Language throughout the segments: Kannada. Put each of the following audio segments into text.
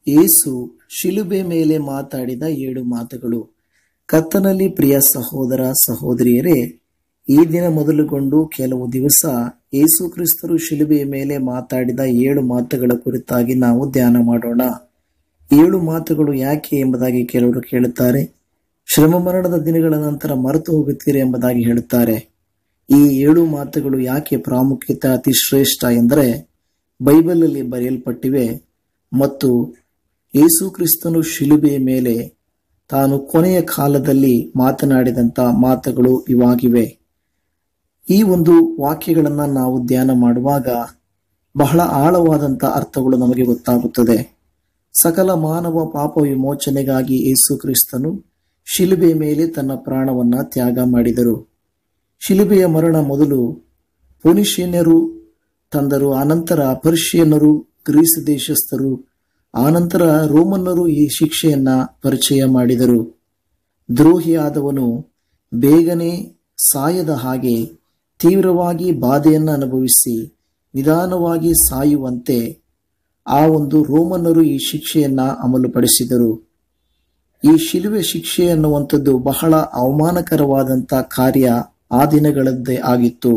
ಯೇಸು ಶಿಲುಬೆ ಮೇಲೆ ಮಾತಾಡಿದ ಏಳು ಮಾತುಗಳು ಕರ್ತನಲ್ಲಿ ಪ್ರಿಯ ಸಹೋದರ ಸಹೋದರಿಯರೇ ಈ ದಿನ ಮೊದಲುಗೊಂಡು ಕೆಲವು ದಿವಸ ಯೇಸು ಕ್ರಿಸ್ತರು ಶಿಲುಬೆಯ ಮೇಲೆ ಮಾತಾಡಿದ ಏಳು ಮಾತುಗಳ ಕುರಿತಾಗಿ ನಾವು ಧ್ಯಾನ ಮಾಡೋಣ ಏಳು ಮಾತುಗಳು ಯಾಕೆ ಎಂಬುದಾಗಿ ಕೆಲವರು ಕೇಳುತ್ತಾರೆ ಶ್ರಮ ಮರಣದ ದಿನಗಳ ನಂತರ ಮರೆತು ಹೋಗುತ್ತೀರಿ ಎಂಬುದಾಗಿ ಹೇಳುತ್ತಾರೆ ಈ ಏಳು ಮಾತುಗಳು ಯಾಕೆ ಪ್ರಾಮುಖ್ಯತೆ ಅತಿ ಶ್ರೇಷ್ಠ ಎಂದರೆ ಬೈಬಲಲ್ಲಿ ಬರೆಯಲ್ಪಟ್ಟಿವೆ ಮತ್ತು ಯೇಸು ಕ್ರಿಸ್ತನು ಶಿಲುಬೆಯ ಮೇಲೆ ತಾನು ಕೊನೆಯ ಕಾಲದಲ್ಲಿ ಮಾತನಾಡಿದಂತ ಮಾತುಗಳು ಇವಾಗಿವೆ ಈ ಒಂದು ವಾಕ್ಯಗಳನ್ನ ನಾವು ಧ್ಯಾನ ಮಾಡುವಾಗ ಬಹಳ ಆಳವಾದಂತ ಅರ್ಥಗಳು ನಮಗೆ ಗೊತ್ತಾಗುತ್ತದೆ ಸಕಲ ಮಾನವ ಪಾಪ ವಿಮೋಚನೆಗಾಗಿ ಯೇಸು ಕ್ರಿಸ್ತನು ಶಿಲುಬೆ ಮೇಲೆ ತನ್ನ ಪ್ರಾಣವನ್ನ ತ್ಯಾಗ ಮಾಡಿದರು ಶಿಲುಬೆಯ ಮರಣ ಮೊದಲು ಪೊನಿಷಿಯನ್ನರು ತಂದರು ಅನಂತರ ಪರ್ಷಿಯನ್ನರು ಗ್ರೀಸ್ ದೇಶಸ್ಥರು ಆನಂತರ ರೋಮನ್ನರು ಈ ಶಿಕ್ಷೆಯನ್ನ ಪರಿಚಯ ಮಾಡಿದರು ದ್ರೋಹಿಯಾದವನು ಬೇಗನೆ ಸಾಯದ ಹಾಗೆ ತೀವ್ರವಾಗಿ ಬಾಧೆಯನ್ನು ಅನುಭವಿಸಿ ನಿಧಾನವಾಗಿ ಸಾಯುವಂತೆ ಆ ಒಂದು ರೋಮನ್ನರು ಈ ಶಿಕ್ಷೆಯನ್ನ ಅಮಲುಪಡಿಸಿದರು ಈ ಶಿಲುವೆ ಶಿಕ್ಷೆ ಅನ್ನುವಂಥದ್ದು ಬಹಳ ಅವಮಾನಕರವಾದಂಥ ಕಾರ್ಯ ಆ ದಿನಗಳದ್ದೇ ಆಗಿತ್ತು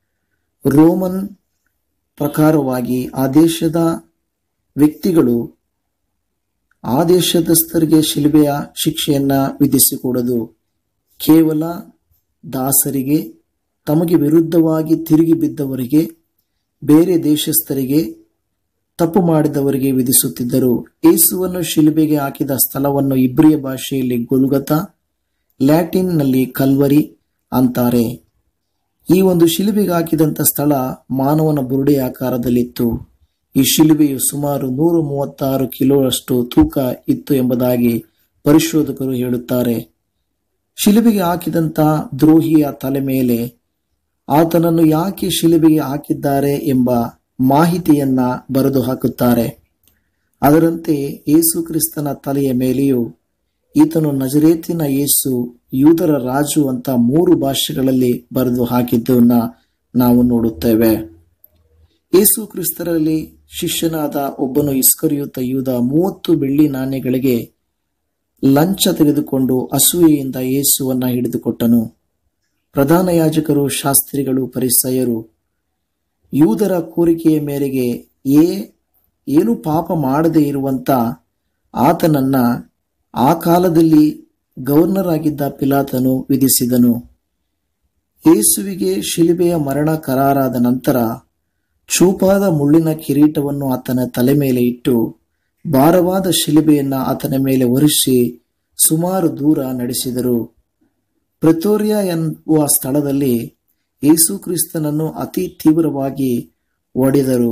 ರೋಮನ್ ಪ್ರಕಾರವಾಗಿ ಆ ದೇಶದ ವ್ಯಕ್ತಿಗಳು ಆ ದೇಶದಸ್ಥರಿಗೆ ಶಿಲುಬೆಯ ಶಿಕ್ಷೆಯನ್ನ ವಿಧಿಸಿಕೊಡದು ಕೇವಲ ದಾಸರಿಗೆ ತಮಗೆ ವಿರುದ್ಧವಾಗಿ ತಿರುಗಿ ಬಿದ್ದವರಿಗೆ ಬೇರೆ ದೇಶಸ್ಥರಿಗೆ ತಪ್ಪು ಮಾಡಿದವರಿಗೆ ವಿಧಿಸುತ್ತಿದ್ದರು ಯೇಸುವನ್ನು ಶಿಲುಬೆಗೆ ಹಾಕಿದ ಸ್ಥಳವನ್ನು ಇಬ್ರಿಯ ಭಾಷೆಯಲ್ಲಿ ಗುಲ್ಗತ ಲ್ಯಾಟಿನ್ನಲ್ಲಿ ಕಲ್ವರಿ ಅಂತಾರೆ ಈ ಒಂದು ಶಿಲುಬೆಗೆ ಹಾಕಿದಂಥ ಸ್ಥಳ ಮಾನವನ ಬುರುಡೆ ಆಕಾರದಲ್ಲಿತ್ತು ಈ ಶಿಲುಬೆಯು ಸುಮಾರು ನೂರ ಮೂವತ್ತಾರು ಕಿಲೋರಷ್ಟು ತೂಕ ಇತ್ತು ಎಂಬುದಾಗಿ ಪರಿಶೋಧಕರು ಹೇಳುತ್ತಾರೆ ಶಿಲುಬೆಗೆ ಹಾಕಿದಂತ ದ್ರೋಹಿಯ ತಲೆ ಮೇಲೆ ಆತನನ್ನು ಯಾಕೆ ಶಿಲುಬೆಗೆ ಹಾಕಿದ್ದಾರೆ ಎಂಬ ಮಾಹಿತಿಯನ್ನ ಬರೆದು ಹಾಕುತ್ತಾರೆ ಅದರಂತೆ ಯೇಸು ಕ್ರಿಸ್ತನ ತಲೆಯ ಮೇಲೆಯೂ ಈತನು ನಜರೇತಿನ ಯೇಸು ಯೂದರ ರಾಜು ಅಂತ ಮೂರು ಭಾಷೆಗಳಲ್ಲಿ ಬರೆದು ಹಾಕಿದ್ದನ್ನ ನಾವು ನೋಡುತ್ತೇವೆ ಯೇಸು ಕ್ರಿಸ್ತರಲ್ಲಿ ಶಿಷ್ಯನಾದ ಒಬ್ಬನು ಇಸ್ಕರಿಯುತ್ತ ಯೂದ ಮೂವತ್ತು ಬೆಳ್ಳಿ ನಾಣ್ಯಗಳಿಗೆ ಲಂಚ ತೆಗೆದುಕೊಂಡು ಅಸೂಯೆಯಿಂದ ಯೇಸುವನ್ನ ಹಿಡಿದುಕೊಟ್ಟನು ಪ್ರಧಾನ ಯಾಜಕರು ಶಾಸ್ತ್ರಿಗಳು ಪರಿಸಯರು ಯೂದರ ಕೋರಿಕೆಯ ಮೇರೆಗೆ ಏ ಏನು ಪಾಪ ಮಾಡದೇ ಇರುವಂತ ಆತನನ್ನ ಆ ಕಾಲದಲ್ಲಿ ಗವರ್ನರ್ ಆಗಿದ್ದ ಪಿಲಾತನು ವಿಧಿಸಿದನು ಯೇಸುವಿಗೆ ಶಿಲುಬೆಯ ಮರಣ ಕರಾರಾದ ನಂತರ ಚೂಪಾದ ಮುಳ್ಳಿನ ಕಿರೀಟವನ್ನು ಆತನ ತಲೆ ಮೇಲೆ ಇಟ್ಟು ಭಾರವಾದ ಶಿಲುಬೆಯನ್ನ ಆತನ ಮೇಲೆ ಒರೆಸಿ ಸುಮಾರು ದೂರ ನಡೆಸಿದರು ಪ್ರೆತೋರಿಯಾ ಎನ್ನುವ ಸ್ಥಳದಲ್ಲಿ ಯೇಸು ಕ್ರಿಸ್ತನನ್ನು ಅತಿ ತೀವ್ರವಾಗಿ ಹೊಡೆದರು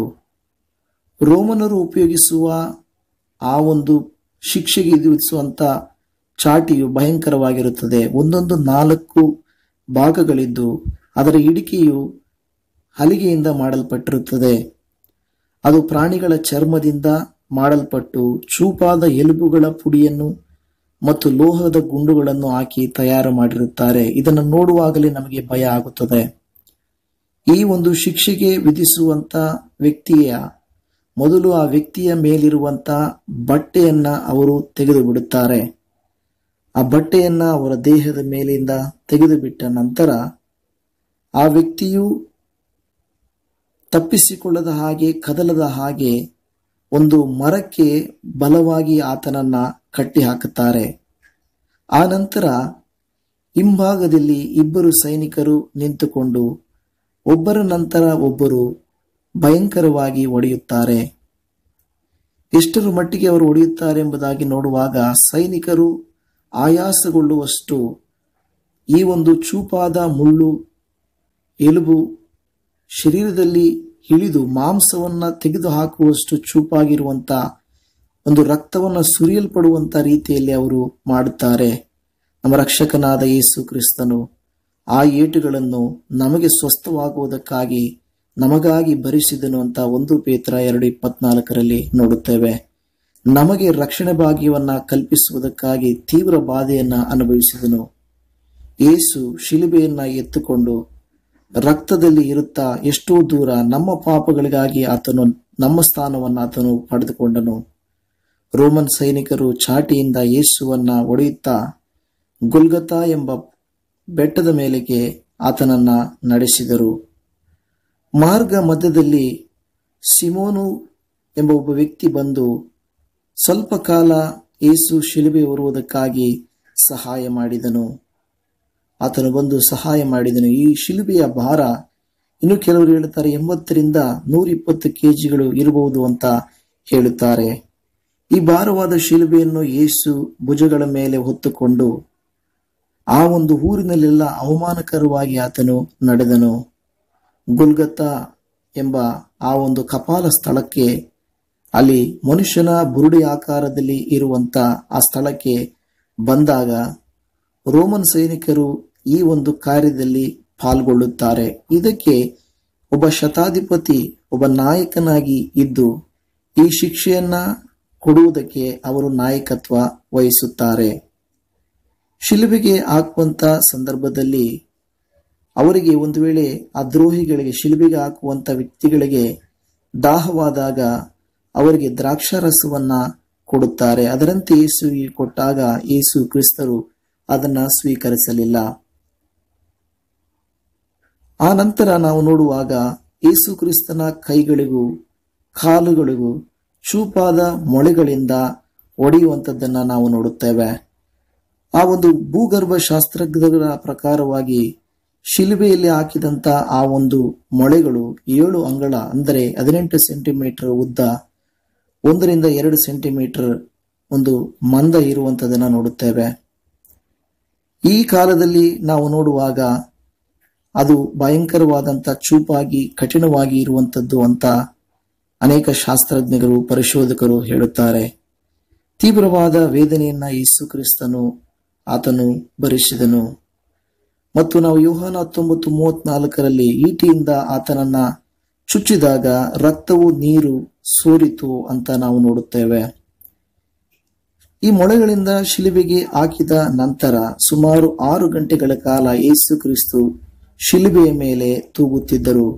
ರೋಮನರು ಉಪಯೋಗಿಸುವ ಆ ಒಂದು ಶಿಕ್ಷೆಗೆ ವಿಧಿಸುವಂತ ಚಾಟಿಯು ಭಯಂಕರವಾಗಿರುತ್ತದೆ ಒಂದೊಂದು ನಾಲ್ಕು ಭಾಗಗಳಿದ್ದು ಅದರ ಇಡಿಕೆಯು ಹಲಿಗೆಯಿಂದ ಮಾಡಲ್ಪಟ್ಟಿರುತ್ತದೆ ಅದು ಪ್ರಾಣಿಗಳ ಚರ್ಮದಿಂದ ಮಾಡಲ್ಪಟ್ಟು ಚೂಪಾದ ಎಲುಬುಗಳ ಪುಡಿಯನ್ನು ಮತ್ತು ಲೋಹದ ಗುಂಡುಗಳನ್ನು ಹಾಕಿ ತಯಾರು ಮಾಡಿರುತ್ತಾರೆ ಇದನ್ನು ನೋಡುವಾಗಲೇ ನಮಗೆ ಭಯ ಆಗುತ್ತದೆ ಈ ಒಂದು ಶಿಕ್ಷೆಗೆ ವಿಧಿಸುವಂತ ವ್ಯಕ್ತಿಯ ಮೊದಲು ಆ ವ್ಯಕ್ತಿಯ ಮೇಲಿರುವಂತ ಬಟ್ಟೆಯನ್ನ ಅವರು ತೆಗೆದು ಬಿಡುತ್ತಾರೆ ಆ ಬಟ್ಟೆಯನ್ನ ಅವರ ದೇಹದ ಮೇಲಿಂದ ತೆಗೆದು ಬಿಟ್ಟ ನಂತರ ಆ ವ್ಯಕ್ತಿಯು ತಪ್ಪಿಸಿಕೊಳ್ಳದ ಹಾಗೆ ಕದಲದ ಹಾಗೆ ಒಂದು ಮರಕ್ಕೆ ಬಲವಾಗಿ ಆತನನ್ನ ಕಟ್ಟಿ ಹಾಕುತ್ತಾರೆ ಆ ನಂತರ ಹಿಂಭಾಗದಲ್ಲಿ ಇಬ್ಬರು ಸೈನಿಕರು ನಿಂತುಕೊಂಡು ಒಬ್ಬರ ನಂತರ ಒಬ್ಬರು ಭಯಂಕರವಾಗಿ ಒಡೆಯುತ್ತಾರೆ ಎಷ್ಟರ ಮಟ್ಟಿಗೆ ಅವರು ಹೊಡೆಯುತ್ತಾರೆ ಎಂಬುದಾಗಿ ನೋಡುವಾಗ ಸೈನಿಕರು ಆಯಾಸಗೊಳ್ಳುವಷ್ಟು ಈ ಒಂದು ಚೂಪಾದ ಮುಳ್ಳು ಎಲುಬು ಶರೀರದಲ್ಲಿ ಹಿಡಿದು ಮಾಂಸವನ್ನ ತೆಗೆದು ಹಾಕುವಷ್ಟು ಚೂಪಾಗಿರುವಂತ ಒಂದು ರಕ್ತವನ್ನು ಸುರಿಯಲ್ಪಡುವಂತ ರೀತಿಯಲ್ಲಿ ಅವರು ಮಾಡುತ್ತಾರೆ ನಮ್ಮ ರಕ್ಷಕನಾದ ಯೇಸು ಕ್ರಿಸ್ತನು ಆ ಏಟುಗಳನ್ನು ನಮಗೆ ಸ್ವಸ್ಥವಾಗುವುದಕ್ಕಾಗಿ ನಮಗಾಗಿ ಭರಿಸಿದನು ಅಂತ ಒಂದು ಪೇತ್ರ ಎರಡು ಇಪ್ಪತ್ನಾಲ್ಕರಲ್ಲಿ ನೋಡುತ್ತೇವೆ ನಮಗೆ ರಕ್ಷಣೆ ಭಾಗ್ಯವನ್ನ ಕಲ್ಪಿಸುವುದಕ್ಕಾಗಿ ತೀವ್ರ ಬಾಧೆಯನ್ನ ಅನುಭವಿಸಿದನು ಯೇಸು ಶಿಲುಬೆಯನ್ನ ಎತ್ತುಕೊಂಡು ರಕ್ತದಲ್ಲಿ ಇರುತ್ತಾ ಎಷ್ಟೋ ದೂರ ನಮ್ಮ ಪಾಪಗಳಿಗಾಗಿ ಆತನು ನಮ್ಮ ಸ್ಥಾನವನ್ನು ಆತನು ಪಡೆದುಕೊಂಡನು ರೋಮನ್ ಸೈನಿಕರು ಚಾಟಿಯಿಂದ ಯೇಸುವನ್ನ ಹೊಡೆಯುತ್ತಾ ಗುಲ್ಗತಾ ಎಂಬ ಬೆಟ್ಟದ ಮೇಲೆಗೆ ಆತನನ್ನ ನಡೆಸಿದರು ಮಾರ್ಗ ಮಧ್ಯದಲ್ಲಿ ಸಿಮೋನು ಎಂಬ ಒಬ್ಬ ವ್ಯಕ್ತಿ ಬಂದು ಸ್ವಲ್ಪ ಕಾಲ ಯೇಸು ಶಿಲುಬೆ ಹೊರುವುದಕ್ಕಾಗಿ ಸಹಾಯ ಮಾಡಿದನು ಆತನು ಬಂದು ಸಹಾಯ ಮಾಡಿದನು ಈ ಶಿಲುಬೆಯ ಭಾರ ಇನ್ನು ಕೆಲವರು ಹೇಳುತ್ತಾರೆ ಎಂಬತ್ತರಿಂದ ನೂರಿಪ್ಪತ್ತು ಕೆಜಿಗಳು ಇರಬಹುದು ಅಂತ ಹೇಳುತ್ತಾರೆ ಈ ಭಾರವಾದ ಶಿಲುಬೆಯನ್ನು ಯೇಸು ಭುಜಗಳ ಮೇಲೆ ಹೊತ್ತುಕೊಂಡು ಆ ಒಂದು ಊರಿನಲ್ಲೆಲ್ಲ ಅವಮಾನಕರವಾಗಿ ಆತನು ನಡೆದನು ಗುಲ್ಗತ್ತಾ ಎಂಬ ಆ ಒಂದು ಕಪಾಲ ಸ್ಥಳಕ್ಕೆ ಅಲ್ಲಿ ಮನುಷ್ಯನ ಬುರುಡಿ ಆಕಾರದಲ್ಲಿ ಇರುವಂತ ಆ ಸ್ಥಳಕ್ಕೆ ಬಂದಾಗ ರೋಮನ್ ಸೈನಿಕರು ಈ ಒಂದು ಕಾರ್ಯದಲ್ಲಿ ಪಾಲ್ಗೊಳ್ಳುತ್ತಾರೆ ಇದಕ್ಕೆ ಒಬ್ಬ ಶತಾಧಿಪತಿ ಒಬ್ಬ ನಾಯಕನಾಗಿ ಇದ್ದು ಈ ಶಿಕ್ಷೆಯನ್ನ ಕೊಡುವುದಕ್ಕೆ ಅವರು ನಾಯಕತ್ವ ವಹಿಸುತ್ತಾರೆ ಶಿಲುಬೆಗೆ ಹಾಕುವಂತ ಸಂದರ್ಭದಲ್ಲಿ ಅವರಿಗೆ ಒಂದು ವೇಳೆ ಆ ದ್ರೋಹಿಗಳಿಗೆ ಶಿಲುಬೆಗೆ ಹಾಕುವಂತ ವ್ಯಕ್ತಿಗಳಿಗೆ ದಾಹವಾದಾಗ ಅವರಿಗೆ ದ್ರಾಕ್ಷಾರಸವನ್ನ ಕೊಡುತ್ತಾರೆ ಅದರಂತೆ ಯೇಸು ಕೊಟ್ಟಾಗ ಯೇಸು ಕ್ರಿಸ್ತರು ಅದನ್ನ ಸ್ವೀಕರಿಸಲಿಲ್ಲ ಆ ನಂತರ ನಾವು ನೋಡುವಾಗ ಯೇಸು ಕ್ರಿಸ್ತನ ಕೈಗಳಿಗೂ ಕಾಲುಗಳಿಗೂ ಚೂಪಾದ ಮೊಳೆಗಳಿಂದ ಒಡೆಯುವಂಥದ್ದನ್ನ ನಾವು ನೋಡುತ್ತೇವೆ ಆ ಒಂದು ಭೂಗರ್ಭ ಶಾಸ್ತ್ರಜ್ಞರ ಪ್ರಕಾರವಾಗಿ ಶಿಲುಬೆಯಲ್ಲಿ ಹಾಕಿದಂತ ಆ ಒಂದು ಮೊಳೆಗಳು ಏಳು ಅಂಗಳ ಅಂದರೆ ಹದಿನೆಂಟು ಸೆಂಟಿಮೀಟರ್ ಉದ್ದ ಒಂದರಿಂದ ಎರಡು ಸೆಂಟಿಮೀಟರ್ ಒಂದು ಮಂದ ಇರುವಂತದನ್ನ ನೋಡುತ್ತೇವೆ ಈ ಕಾಲದಲ್ಲಿ ನಾವು ನೋಡುವಾಗ ಅದು ಭಯಂಕರವಾದಂತ ಚೂಪಾಗಿ ಕಠಿಣವಾಗಿ ಇರುವಂತದ್ದು ಅಂತ ಅನೇಕ ಶಾಸ್ತ್ರಜ್ಞರು ಪರಿಶೋಧಕರು ಹೇಳುತ್ತಾರೆ ತೀವ್ರವಾದ ವೇದನೆಯನ್ನ ಯೇಸು ಕ್ರಿಸ್ತನು ಆತನು ಭರಿಸಿದನು ಮತ್ತು ನಾವು ಯೋಹಾನ ಹತ್ತೊಂಬತ್ತು ಮೂವತ್ನಾಲ್ಕರಲ್ಲಿ ಈಟಿಯಿಂದ ಆತನನ್ನ ಚುಚ್ಚಿದಾಗ ರಕ್ತವು ನೀರು ಸೋರಿತು ಅಂತ ನಾವು ನೋಡುತ್ತೇವೆ ಈ ಮೊಳೆಗಳಿಂದ ಶಿಲುಬೆಗೆ ಹಾಕಿದ ನಂತರ ಸುಮಾರು ಆರು ಗಂಟೆಗಳ ಕಾಲ ಯೇಸು ಕ್ರಿಸ್ತು ಶಿಲುಬೆಯ ಮೇಲೆ ತೂಗುತ್ತಿದ್ದರು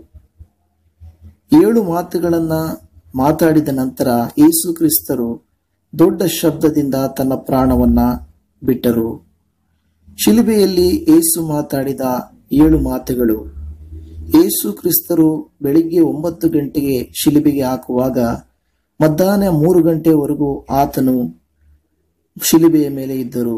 ಏಳು ಮಾತುಗಳನ್ನ ಮಾತಾಡಿದ ನಂತರ ಯೇಸು ಕ್ರಿಸ್ತರು ದೊಡ್ಡ ಶಬ್ದದಿಂದ ತನ್ನ ಪ್ರಾಣವನ್ನ ಬಿಟ್ಟರು ಶಿಲುಬೆಯಲ್ಲಿ ಏಸು ಮಾತಾಡಿದ ಏಳು ಮಾತುಗಳು ಏಸು ಕ್ರಿಸ್ತರು ಬೆಳಿಗ್ಗೆ ಒಂಬತ್ತು ಗಂಟೆಗೆ ಶಿಲುಬೆಗೆ ಹಾಕುವಾಗ ಮಧ್ಯಾಹ್ನ ಮೂರು ಗಂಟೆವರೆಗೂ ಆತನು ಶಿಲುಬೆಯ ಮೇಲೆ ಇದ್ದರು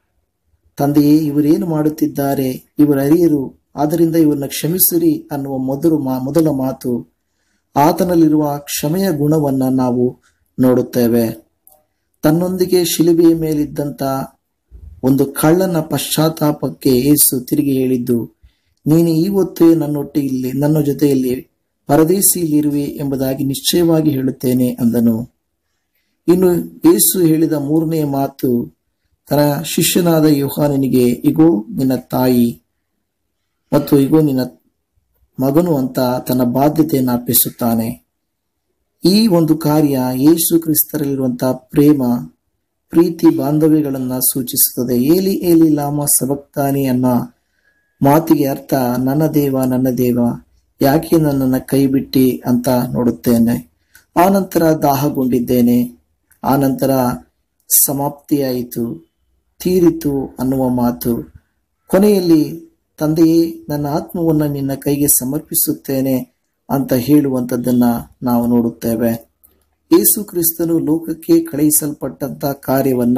ತಂದೆಯೇ ಇವರೇನು ಮಾಡುತ್ತಿದ್ದಾರೆ ಇವರು ಅರಿಯರು ಆದ್ದರಿಂದ ಇವರನ್ನ ಕ್ಷಮಿಸಿರಿ ಅನ್ನುವ ಮೊದಲು ಮಾ ಮೊದಲ ಮಾತು ಆತನಲ್ಲಿರುವ ಕ್ಷಮೆಯ ಗುಣವನ್ನ ನಾವು ನೋಡುತ್ತೇವೆ ತನ್ನೊಂದಿಗೆ ಶಿಲುಬೆಯ ಮೇಲಿದ್ದಂತ ಒಂದು ಕಳ್ಳನ ಪಶ್ಚಾತ್ತಾಪಕ್ಕೆ ಏಸು ತಿರುಗಿ ಹೇಳಿದ್ದು ನೀನು ಇವತ್ತೇ ನನ್ನೊಟ್ಟಿಗೆ ಇಲ್ಲಿ ನನ್ನ ಜೊತೆಯಲ್ಲಿ ಪರದೇಶಿಯಲ್ಲಿರುವೆ ಎಂಬುದಾಗಿ ನಿಶ್ಚಯವಾಗಿ ಹೇಳುತ್ತೇನೆ ಅಂದನು ಇನ್ನು ಏಸು ಹೇಳಿದ ಮೂರನೆಯ ಮಾತು ತನ್ನ ಶಿಷ್ಯನಾದ ಯೋಹಾನನಿಗೆ ಇಗೋ ನಿನ್ನ ತಾಯಿ ಮತ್ತು ಇಗೋ ನಿನ್ನ ಮಗನು ಅಂತ ತನ್ನ ಬಾಧ್ಯತೆಯನ್ನು ಅರ್ಪಿಸುತ್ತಾನೆ ಈ ಒಂದು ಕಾರ್ಯ ಯೇಸು ಕ್ರಿಸ್ತರಲ್ಲಿರುವಂತಹ ಪ್ರೇಮ ಪ್ರೀತಿ ಬಾಂಧವ್ಯಗಳನ್ನ ಸೂಚಿಸುತ್ತದೆ ಏಲಿ ಏಲಿ ಲಾಮ ಸಬಕ್ತಾನಿ ಅನ್ನ ಮಾತಿಗೆ ಅರ್ಥ ನನ್ನ ದೇವ ನನ್ನ ದೇವ ಯಾಕೆ ನನ್ನನ್ನು ಕೈ ಬಿಟ್ಟಿ ಅಂತ ನೋಡುತ್ತೇನೆ ಆ ನಂತರ ದಾಹಗೊಂಡಿದ್ದೇನೆ ಆ ನಂತರ ಸಮಾಪ್ತಿಯಾಯಿತು ತೀರಿತು ಅನ್ನುವ ಮಾತು ಕೊನೆಯಲ್ಲಿ ತಂದೆಯೇ ನನ್ನ ಆತ್ಮವನ್ನು ನಿನ್ನ ಕೈಗೆ ಸಮರ್ಪಿಸುತ್ತೇನೆ ಅಂತ ಹೇಳುವಂಥದ್ದನ್ನ ನಾವು ನೋಡುತ್ತೇವೆ ಯೇಸು ಕ್ರಿಸ್ತನು ಲೋಕಕ್ಕೆ ಕಳುಹಿಸಲ್ಪಟ್ಟಂತ ಕಾರ್ಯವನ್ನ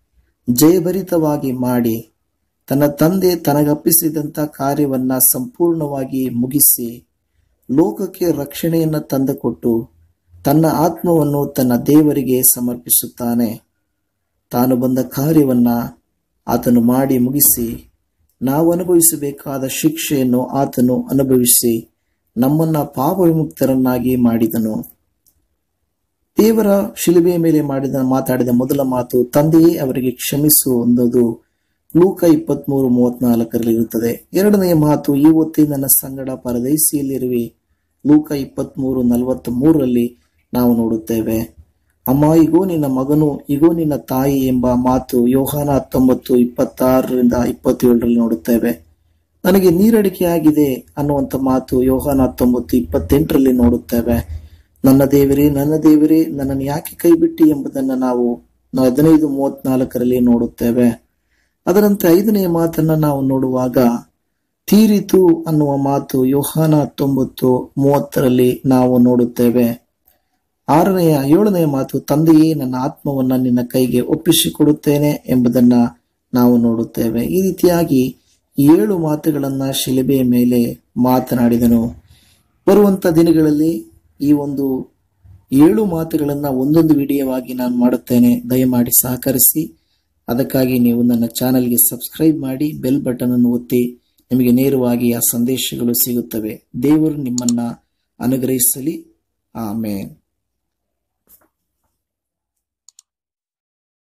ಜಯಭರಿತವಾಗಿ ಮಾಡಿ ತನ್ನ ತಂದೆ ತನಗಪ್ಪಿಸಿದಂತ ಕಾರ್ಯವನ್ನ ಸಂಪೂರ್ಣವಾಗಿ ಮುಗಿಸಿ ಲೋಕಕ್ಕೆ ರಕ್ಷಣೆಯನ್ನು ತಂದುಕೊಟ್ಟು ತನ್ನ ಆತ್ಮವನ್ನು ತನ್ನ ದೇವರಿಗೆ ಸಮರ್ಪಿಸುತ್ತಾನೆ ತಾನು ಬಂದ ಕಾರ್ಯವನ್ನ ಆತನು ಮಾಡಿ ಮುಗಿಸಿ ನಾವು ಅನುಭವಿಸಬೇಕಾದ ಶಿಕ್ಷೆಯನ್ನು ಆತನು ಅನುಭವಿಸಿ ನಮ್ಮನ್ನ ಪಾಪ ವಿಮುಕ್ತರನ್ನಾಗಿ ಮಾಡಿದನು ದೇವರ ಶಿಲುಬೆಯ ಮೇಲೆ ಮಾಡಿದ ಮಾತಾಡಿದ ಮೊದಲ ಮಾತು ತಂದೆಯೇ ಅವರಿಗೆ ಕ್ಷಮಿಸು ಅನ್ನೋದು ಲೂಕ ಇಪ್ಪತ್ಮೂರು ಮೂವತ್ನಾಲ್ಕರಲ್ಲಿ ಇರುತ್ತದೆ ಎರಡನೆಯ ಮಾತು ಈ ಹೊತ್ತೇ ನನ್ನ ಸಂಗಡ ಪರದೈಸಿಯಲ್ಲಿರುವೆ ಲೂಕ ಇಪ್ಪತ್ಮೂರು ನಲವತ್ತ್ ಮೂರರಲ್ಲಿ ನಾವು ನೋಡುತ್ತೇವೆ ಅಮ್ಮ ಇಗೋ ನಿನ್ನ ಮಗನು ಇಗೋ ನಿನ್ನ ತಾಯಿ ಎಂಬ ಮಾತು ಯೋಹಾನ ಹತ್ತೊಂಬತ್ತು ಇಪ್ಪತ್ತಾರರಿಂದ ಇಪ್ಪತ್ತೇಳರಲ್ಲಿ ನೋಡುತ್ತೇವೆ ನನಗೆ ನೀರಡಿಕೆ ಆಗಿದೆ ಅನ್ನುವಂಥ ಮಾತು ಯೋಹಾನ ಹತ್ತೊಂಬತ್ತು ಇಪ್ಪತ್ತೆಂಟರಲ್ಲಿ ನೋಡುತ್ತೇವೆ ನನ್ನ ದೇವರೇ ನನ್ನ ದೇವರೇ ನನ್ನನ್ನು ಯಾಕೆ ಕೈಬಿಟ್ಟಿ ಎಂಬುದನ್ನು ನಾವು ಹದಿನೈದು ಮೂವತ್ನಾಲ್ಕರಲ್ಲಿ ನೋಡುತ್ತೇವೆ ಅದರಂತೆ ಐದನೆಯ ಮಾತನ್ನ ನಾವು ನೋಡುವಾಗ ತೀರಿತು ಅನ್ನುವ ಮಾತು ಯೋಹಾನ ಹತ್ತೊಂಬತ್ತು ಮೂವತ್ತರಲ್ಲಿ ನಾವು ನೋಡುತ್ತೇವೆ ಆರನೆಯ ಏಳನೆಯ ಮಾತು ತಂದೆಯೇ ನನ್ನ ಆತ್ಮವನ್ನ ನಿನ್ನ ಕೈಗೆ ಒಪ್ಪಿಸಿಕೊಡುತ್ತೇನೆ ಎಂಬುದನ್ನ ನಾವು ನೋಡುತ್ತೇವೆ ಈ ರೀತಿಯಾಗಿ ಏಳು ಮಾತುಗಳನ್ನ ಶಿಲೆಬೆಯ ಮೇಲೆ ಮಾತನಾಡಿದನು ಬರುವಂತ ದಿನಗಳಲ್ಲಿ ಈ ಒಂದು ಏಳು ಮಾತುಗಳನ್ನ ಒಂದೊಂದು ವಿಡಿಯೋವಾಗಿ ನಾನು ಮಾಡುತ್ತೇನೆ ದಯಮಾಡಿ ಸಹಕರಿಸಿ ಅದಕ್ಕಾಗಿ ನೀವು ನನ್ನ ಚಾನೆಲ್ಗೆ ಸಬ್ಸ್ಕ್ರೈಬ್ ಮಾಡಿ ಬೆಲ್ ಬಟನ್ ಅನ್ನು ಒತ್ತಿ ನಿಮಗೆ ನೇರವಾಗಿ ಆ ಸಂದೇಶಗಳು ಸಿಗುತ್ತವೆ ದೇವರು ನಿಮ್ಮನ್ನ ಅನುಗ್ರಹಿಸಲಿ ಆಮೇನ್